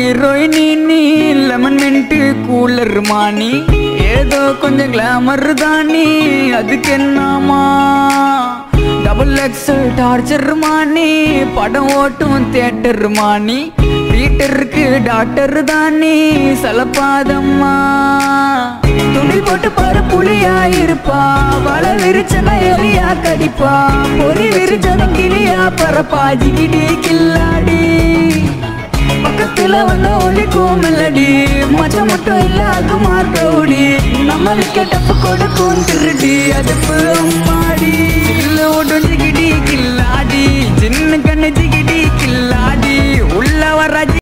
ஹீரோயினி நீ lemon mint cooler மானி ஏதோ கொஞ்சம் கிளாமர் தானி அதுக்கு என்னமா டபுள் எக்ஸல் டார்ச்சர் மானி படம் ஓட்டும் தேட்டர் மானி வீட்டருக்கு டாக்டர் தானி சலப்பாதம்மா துணி போட்டு பாரு புளியா இருப்பா வள விரிச்சனா எலியா கடிப்பா பொறி விரிச்சதும் கிளியா பரப்பா ஜிகிடி கில்லாடி பக்கத்துல வந்த ஒலிக்கும் மெலடி மச்சம் மட்டும் இல்ல அது மார்க்கவுடி நம்மளுக்கு டப்பு கொடுக்கும் திருடி அதுப்பு அம்மாடி இல்ல ஓடும் ஜிகிடி கில்லாடி சின்ன கண்ணு ஜிகிடி கில்லாடி உள்ள வர